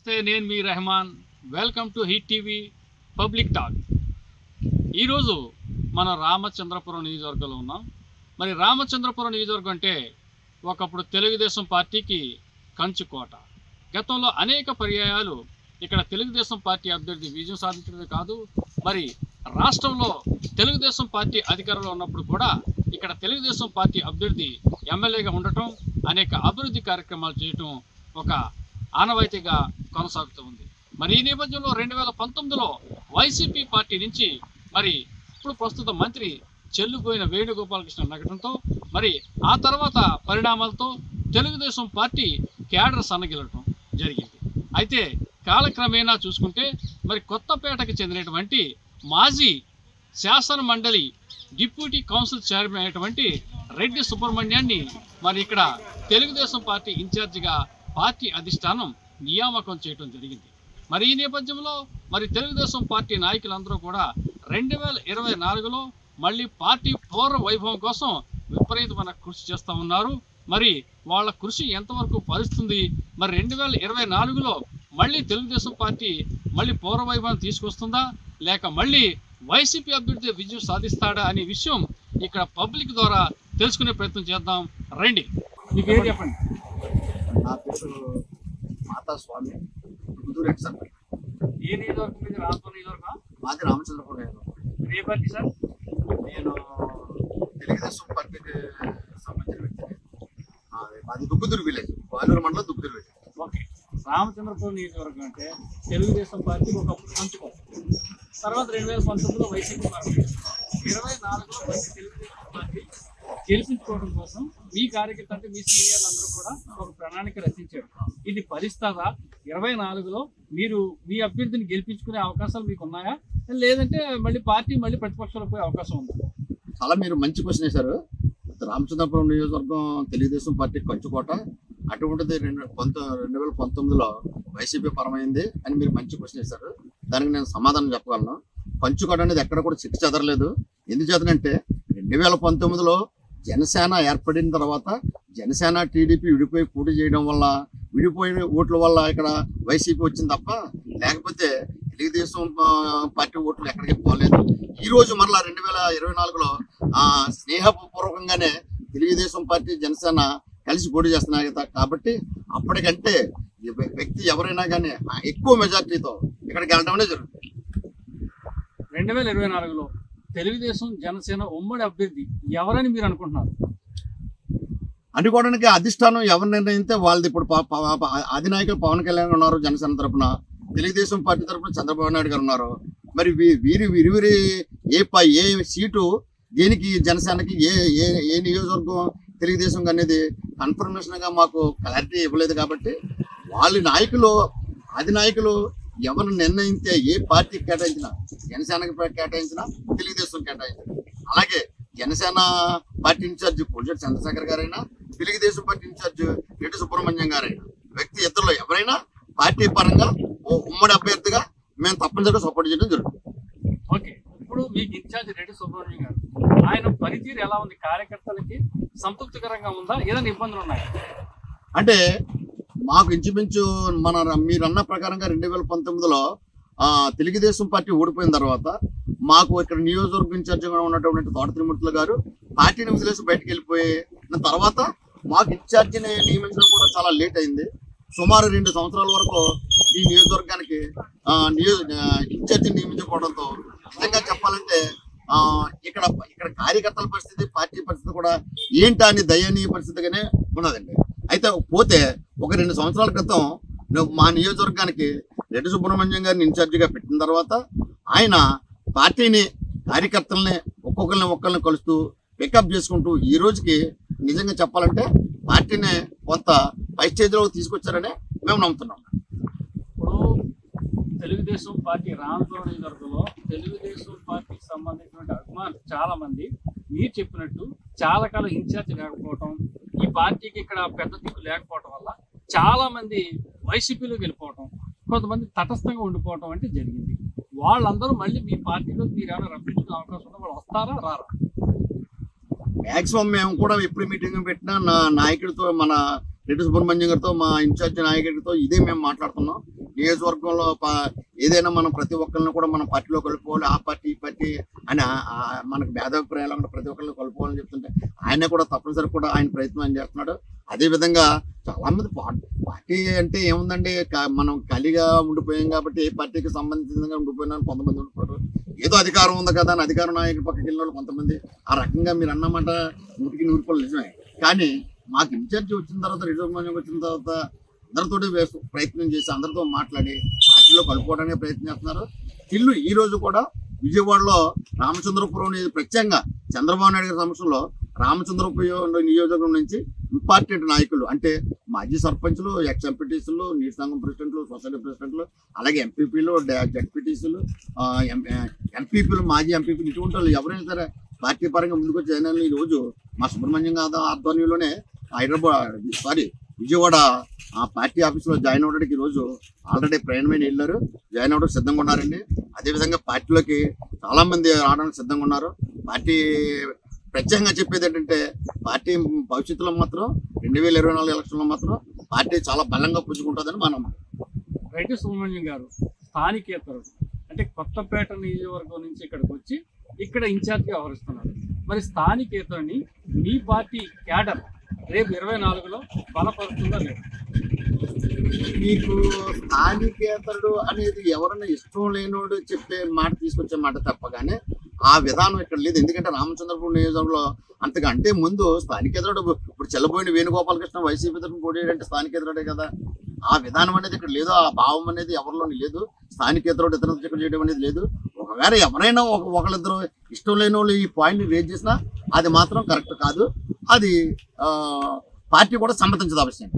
నమస్తే నేను మీ Rahman welcome to hit TV public talk ఈరోజు మన రామచంద్రపురం నియోజకవర్గంలో ఉన్నాం మరి రామచంద్రపురం నియోజకవర్గం అంటే ఒకప్పుడు తెలుగుదేశం పార్టీకి కంచుకోట గతంలో అనేక పర్యాయాలు ఇక్కడ తెలుగుదేశం పార్టీ అభ్యర్థి విజయం సాధించడమే కాదు మరి రాష్ట్రంలో తెలుగుదేశం పార్టీ అధికారంలో ఉన్నప్పుడు కూడా ఇక్కడ తెలుగుదేశం పార్టీ అభ్యర్థి ఎమ్మెల్యేగా ఉండటం అనేక అభివృద్ధి కార్యక్రమాలు చేయటం ఒక ఆనవాయితీగా కొనసాగుతూ ఉంది మరి ఈ నేపథ్యంలో రెండు వేల పంతొమ్మిదిలో వైసీపీ పార్టీ నుంచి మరి ఇప్పుడు ప్రస్తుత మంత్రి చెల్లుపోయిన వేణుగోపాలకృష్ణ నగటంతో మరి ఆ తర్వాత పరిణామాలతో తెలుగుదేశం పార్టీ క్యాడర్ సన్నగిలటం జరిగింది అయితే కాలక్రమేణా చూసుకుంటే మరి కొత్తపేటకు చెందినటువంటి మాజీ శాసన మండలి డిప్యూటీ కౌన్సిల్ చైర్మన్ అయినటువంటి రెడ్డి సుబ్రహ్మణ్యాన్ని మరి ఇక్కడ తెలుగుదేశం పార్టీ ఇన్ఛార్జిగా పార్టీ అధిష్టానం నియామకం చేయడం జరిగింది మరి ఈ నేపథ్యంలో మరి తెలుగుదేశం పార్టీ నాయకులందరూ కూడా రెండు వేల ఇరవై నాలుగులో మళ్ళీ పార్టీ పూర్వ వైభవం కోసం విపరీతమైన కృషి చేస్తూ ఉన్నారు మరి వాళ్ళ కృషి ఎంతవరకు ఫలిస్తుంది మరి రెండు వేల ఇరవై నాలుగులో మళ్ళీ తెలుగుదేశం పార్టీ మళ్ళీ పూర్వ వైభవం తీసుకొస్తుందా లేక మళ్ళీ వైసీపీ అభ్యర్థి విజయం సాధిస్తాడా అనే విషయం ఇక్కడ పబ్లిక్ ద్వారా తెలుసుకునే ప్రయత్నం చేద్దాం రండి మీకు ఏం చెప్పండి నా పేరు మాతా స్వామి గుంటూరు ఎక్సర్ ఏ నియోజకవర్గం మీద రాజధాని నియోజకవర్గం మాది రామచంద్రపురం నేను ఏ పార్టీ సార్ నేను తెలుగుదేశం పార్టీకి సంబంధించిన వ్యక్తిని అది మాది దుగ్గుదూరు విలేజ్ వాలూరు మండలం దుగ్గుదూరు విలేజ్ ఓకే రామచంద్రపురం నియోజకవర్గం అంటే తెలుగుదేశం పార్టీ ఒకప్పుడు పంచుకో తర్వాత రెండు వేల పంతొమ్మిదిలో వైసీపీ పార్టీ ఇరవై నాలుగులో మళ్ళీ తెలుగుదేశం పార్టీ గెలిపించుకోవడం కోసం మీ కార్యకర్త అంటే మీ సీనియర్లు అందరూ కూడా ఒక ప్రణాళిక రచించారు ఇది ఫలిస్తారా ఇరవై నాలుగులో మీరు మీ అభ్యర్థిని గెలిపించుకునే అవకాశాలు మీకు ఉన్నాయా లేదంటే మళ్ళీ పార్టీ మళ్ళీ ప్రతిపక్షంలో పోయే అవకాశం ఉందా చాలా మీరు మంచి క్వశ్చన్ వేశారు రామచంద్రపురం నియోజకవర్గం తెలుగుదేశం పార్టీ కంచుకోట అటువంటిది రెండు పంత రెండు వేల పంతొమ్మిదిలో వైసీపీ పరమైంది అని మీరు మంచి క్వశ్చన్ వేశారు దానికి నేను సమాధానం చెప్పగలను పంచుకోట అనేది ఎక్కడ కూడా చిక్కు చెదరలేదు ఎందుచేతనంటే రెండు వేల పంతొమ్మిదిలో జనసేన ఏర్పడిన తర్వాత జనసేన టీడీపీ విడిపోయి పోటీ చేయడం వల్ల విడిపోయిన ఓట్ల వల్ల ఇక్కడ వైసీపీ వచ్చింది తప్ప లేకపోతే తెలుగుదేశం ఆ, పార్టీ ఓట్లు ఎక్కడికి పోలేదు ఈ రోజు మరలా రెండు వేల ఇరవై నాలుగులో ఆ, స్నేహపూర్వకంగానే తెలుగుదేశం పార్టీ జనసేన కలిసి పోటీ చేస్తున్నాయి కదా కాబట్టి అప్పటికంటే ఈ వ్య- వ్యక్తి ఎవరైనా కానీ ఎక్కువ మెజార్టీతో ఇక్కడికి వెళ్ళడం అనేది జరుగుతుంది రెండు వేల ఇరవై నాలుగులో తెలుగుదేశం జనసేన ఉమ్మడి అభ్యర్థి ఎవరని మీరు అనుకుంటున్నారు అనుకోవడానికి అధిష్టానం ఎవరు నిర్ణయితే వాళ్ళది ఇప్పుడు ప- ప- ప- అధినాయకులు పవన్ కళ్యాణ్ ఉన్నారు జనసేన తరపున తెలుగుదేశం పార్టీ తరపున చంద్రబాబు నాయుడు గారు ఉన్నారు మరి వీ- వీరి విరివిరి ఏ ప- ఏ సీటు దేనికి జనసేనకి ఏ ఏ ఏ నియోజకవర్గం తెలుగుదేశం అనేది కన్ఫర్మేషన్ గా మాకు క్లారిటీ ఇవ్వలేదు కాబట్టి వాళ్ళ నాయకులు అధినాయకులు ఎవరు నిర్ణయిస్తే ఏ పార్టీకి కేటాయించినా జనసేనకి కేటాయించినా తెలుగుదేశం కేటాయించిన అలాగే జనసేన పార్టీ ఇన్ఛార్జ్ పొలిచెట్టి చంద్రశేఖర్ గారైనా తెలుగుదేశం పార్టీ ఇన్ఛార్జ్ రెడ్డి సుబ్రహ్మణ్యం గారైనా వ్యక్తి ఇద్దరులో ఎవరైనా పార్టీ పరంగా ఓ ఉమ్మడి అభ్యర్థిగా మేము తప్పనిసరిగా సపోర్ట్ చేయడం జరుగుతుంది ఓకే ఇప్పుడు మీకు ఇన్ఛార్జ్ రెడ్డి సుబ్రహ్మణ్యం గారు ఆయన పనితీరు ఎలా ఉంది కార్యకర్తలకి సంతృప్తికరంగా ఉందా ఏదైనా ఇబ్బందులు ఉన్నాయా అంటే మాకు ఇంచుమించు మన మీరు అన్న ప్రకారంగా రెండు వేల పంతొమ్మిదిలో ఆ, తెలుగుదేశం పార్టీ ఓడిపోయిన తర్వాత మాకు ఇక్కడ నియోజకవర్గ ఇన్ఛార్జిగా ఉన్నటువంటి తోట త్రిమూర్తులు గారు పార్టీని వదిలేసి బయటకు వెళ్ళిపోయిన తర్వాత మాకు ఇన్ఛార్జిని నియమించడం కూడా చాలా లేట్ అయింది సుమారు రెండు సంవత్సరాల వరకు ఈ నియోజకవర్గానికి ఆ, నియో ఆ, ఇన్ఛార్జిని నియమించుకోవడంతో నిజంగా చెప్పాలంటే ఆ, ఇక్కడ ఇక్కడ కార్యకర్తల పరిస్థితి పార్టీ పరిస్థితి కూడా ఏంటా అని దయనీయ పరిస్థితిగానే ఉన్నదండి అయితే పోతే ఒక రెండు సంవత్సరాల క్రితం నువ్వు మా నియోజకవర్గానికి రెడ్డి సుబ్రహ్మణ్యం గారిని ఇన్ఛార్జిగా పెట్టిన తర్వాత ఆయన పార్టీని కార్యకర్తల్ని ఒక్కొక్కరిని ఒక్కరిని కలుస్తూ పికప్ చేసుకుంటూ ఈ రోజుకి నిజంగా చెప్పాలంటే పార్టీని కొంత పై స్టేజ్లోకి తీసుకొచ్చారని మేము నమ్ముతున్నాం ఇప్పుడు తెలుగుదేశం పార్టీ రామపురం నియోజకవర్గంలో తెలుగుదేశం పార్టీకి సంబంధించినటువంటి అభిమానులు చాలా మంది మీరు చెప్పినట్టు చాలా కాలం ఇన్ఛార్జ్ లేకపోవటం ఈ పార్టీకి ఇక్కడ పెద్ద దిక్కు లేకపోవటం వల్ల చాలా మంది వైసీపీలోకి వెళ్ళిపోవటం కొంతమంది తటస్థంగా ఉండిపోవటం అంటే జరిగింది వాళ్ళందరూ మళ్ళీ మీ పార్టీలోకి మీరు ఏమైనా రప్పించుకునే అవకాశం ఉందా వాళ్ళు వస్తారా రారా మాక్సిమం మేము కూడా ఎప్పుడు మీటింగ్ పెట్టినా నా నాయకుడితో మన రెడ్డి సుబ్రహ్మణ్యం గారితో మా ఇన్ఛార్జ్ నాయకుడితో ఇదే మేము మాట్లాడుతున్నాం నియోజకవర్గంలో ప- ఏదైనా మనం ప్రతి ఒక్కరిని కూడా మనం పార్టీలో కలుపుకోవాలి ఆ పార్టీ ఈ పార్టీ అని ఆ- ఆ- మనకు భేదాభిప్రాయాలు ఉన్న ప్రతి ఒక్కరిని కలుపుకోవాలని చెప్తుంటే ఆయన కూడా తప్పనిసరి కూడా ఆయన ప్రయత్నం ఆయన చేస్తున్నాడు అదే విధంగా చాలా మంది పా- పార్టీ అంటే ఏముందండి క- మనం ఖాళీగా ఉండిపోయాం కాబట్టి ఏ పార్టీకి సంబంధించిన ఉండిపోయినా కొంతమంది ఉండిపోయారు ఏదో అధికారం ఉంది కదా అని అధికార నాయకుడి పక్కకి వెళ్ళిన వాళ్ళు కొంతమంది ఆ రకంగా మీరు అన్నమాట నూటికి నూరు రూపాయలు నిజమే కానీ మాకు ఇన్ఛార్జి వచ్చిన తర్వాత రిజర్వ్ వచ్చిన తర్వాత అందరితోటి వేసు- ప్రయత్నం చేసి అందరితో మాట్లాడి పార్టీలో కలుపుకోవడానికి ప్రయత్నం చేస్తున్నారు ఇల్లు ఈ రోజు కూడా విజయవాడలో రామచంద్రపురం నియోజక- ప్రత్యేకంగా చంద్రబాబు నాయుడు గారి సమక్షంలో రామచంద్రపురం నియోజకవర్గం నుంచి ఇంపార్టెంట్ నాయకులు అంటే మాజీ సర్పంచ్లు ఎక్స్ ఎంపీటీసీలు నీటి సంఘం ప్రెసిడెంట్లు సొసైటీ ప్రెసిడెంట్లు అలాగే ఎంపీపీలు జడ్పీటీసీలు ఎంపీపీలు మాజీ ఎంపీపీలు ఇటువంటి వాళ్ళు ఎవరైనా సరే పార్టీ పరంగా ముందుకు వచ్చి జాయిన్ అయిన ఈ రోజు మా సుబ్రహ్మణ్యం గారి ఆధ్వర్యంలోనే హైదరాబాద్ సారీ విజయవాడ ఆ పార్టీ ఆఫీస్లో జాయిన్ అవ్వడానికి ఈ రోజు ఆల్రెడీ ప్రయాణమైన వెళ్ళారు జాయిన్ అవ్వడానికి సిద్ధంగా ఉన్నారండి అదేవిధంగా పార్టీలోకి చాలా మంది రావడానికి సిద్ధంగా ఉన్నారు పార్టీ ప్రత్యేకంగా చెప్పేది ఏంటంటే పార్టీ భవిష్యత్తులో మాత్రం రెండు వేల ఇరవై నాలుగు ఎలక్షన్లో మాత్రం పార్టీ చాలా బలంగా పుంజుకుంటుందని మనం రెడ్డి సుబ్రహ్మణ్యం గారు స్థానికేతరుడు అంటే కొత్తపేట నియోజకవర్గం నుంచి ఇక్కడికి వచ్చి ఇక్కడ ఇన్ఛార్జిగా వ్యవహరిస్తున్నారు మరి స్థానికేతరుని మీ పార్టీ క్యాడర్ రేపు ఇరవై నాలుగులో బలపరుస్తుందా లేదు మీకు స్థానికేతరుడు అనేది ఎవరైనా ఇష్టం లేనోడు చెప్పే మాట తీసుకొచ్చే మాట తప్పగానే ఆ విధానం ఇక్కడ లేదు ఎందుకంటే రామచంద్రపురం నియోజకవర్గంలో అంతగా అంటే ముందు స్థానికేతరుడు ఇప్పుడు చెల్లబోయిన వేణుగోపాలకృష్ణ వైసీపీ తరఫున పోటీ అంటే స్థానికేతరుడే కదా ఆ విధానం అనేది ఇక్కడ లేదు ఆ భావం అనేది ఎవరిలోని లేదు స్థానికేతరుడు ఇతర ఇక్కడ చేయడం అనేది లేదు ఒకవేళ ఎవరైనా ఒక ఒకళ్ళిద్దరు ఇష్టం లేని వాళ్ళు ఈ పాయింట్ రేజ్ చేసినా అది మాత్రం కరెక్ట్ కాదు అది ఆ, పార్టీ కూడా సమ్మతించదు అవశ్యం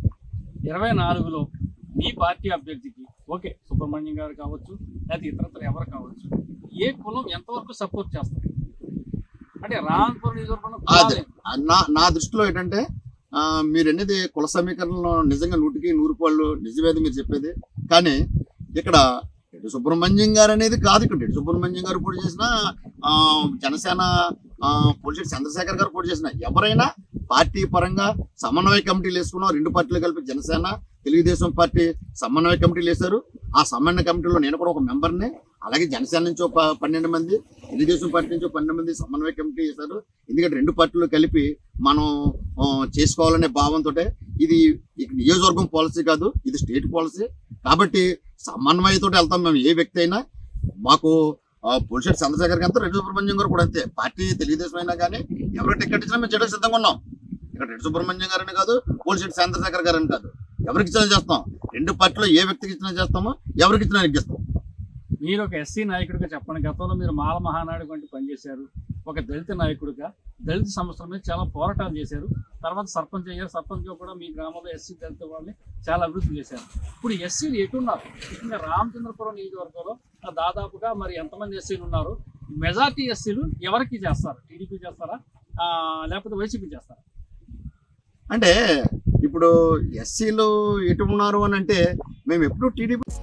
ఇరవై నాలుగులో మీ పార్టీ అభ్యర్థికి ఓకే సుబ్రహ్మణ్యం గారు కావచ్చు లేకపోతే ఇతరత్ర ఎవరు కావచ్చు ఏ కులం ఎంతవరకు సపోర్ట్ చేస్తారు అంటే రాంపూర్ నియోజకవర్గంలో అదే కులాలే. నా నా దృష్టిలో ఏంటంటే ఆ, మీరు అనేది కుల సమీకరణలో నిజంగా నూటికి నూరు పాళ్ళు నిజమేది మీరు చెప్పేది కానీ ఇక్కడ రెడ్డి సుబ్రహ్మణ్యం గారు అనేది కాదు ఇక్కడ రెడ్డి సుబ్రహ్మణ్యం గారు పోటీ చేసిన ఆ, జనసేన పొలిటిక్స్ చంద్రశేఖర్ గారు పోటీ చేసిన ఎవరైనా పార్టీ పరంగా సమన్వయ కమిటీలు వేసుకున్నాం రెండు పార్టీలు కలిపి జనసేన తెలుగుదేశం పార్టీ సమన్వయ కమిటీలు వేశారు ఆ సమన్వయ కమిటీలో నేను కూడా ఒక మెంబర్ని అలాగే జనసేన నుంచి ఒక ప- పన్నెండు మంది తెలుగుదేశం పార్టీ నుంచి ఒక పన్నెండు మంది సమన్వయ కమిటీ వేశారు ఎందుకంటే రెండు పార్టీలు కలిపి మనం ఆ, చేసుకోవాలనే భావంతో ఇది ఇక నియోజకవర్గం పాలసీ కాదు ఇది స్టేట్ పాలసీ కాబట్టి సమన్వయతో వెళ్తాం మేము ఏ వ్యక్తి అయినా మాకు పులిషెట్ చంద్రశేఖర్ గారితో రెడ్డి సుబ్రహ్మణ్యం గారు కూడా అంతే పార్టీ తెలుగుదేశం అయినా కానీ ఎవరు టికెట్ ఇచ్చినా మేము చేయడానికి సిద్ధంగా ఉన్నాం ఇక్కడ రెడ్డి సుబ్రహ్మణ్యం గారని కాదు పులిషెట్ చంద్రశేఖర్ గారని కాదు ఎవరికి ఇచ్చినా చేస్తాం రెండు పార్టీలో ఏ వ్యక్తికి ఇచ్చినా చేస్తామో ఎవరికి ఇచ్చినా ఇస్తాం మీరు ఒక ఎస్సీ నాయకుడిగా చెప్పండి గతంలో మీరు మాల మహానాడు వంటి పనిచేశారు ఒక దళిత నాయకుడిగా దళిత సమస్యల మీద చాలా పోరాటాలు చేశారు తర్వాత సర్పంచ్ అయ్యారు సర్పంచ్గా కూడా మీ గ్రామంలో ఎస్సీ దళిత వాళ్ళని చాలా అభివృద్ధి చేశారు ఇప్పుడు ఎస్సీలు ఎటున్నారు ఇంకా రామచంద్రపురం నియోజకవర్గంలో దాదాపుగా మరి ఎంతమంది ఎస్సీలు ఉన్నారు మెజార్టీ ఎస్సీలు ఎవరికి చేస్తారు టీడీపీ చేస్తారా ఆ, లేకపోతే వైసీపీ చేస్తారా అంటే ఇప్పుడు ఎస్సీలు ఎటు ఉన్నారు అని అంటే మేము ఎప్పుడు టీడీపీ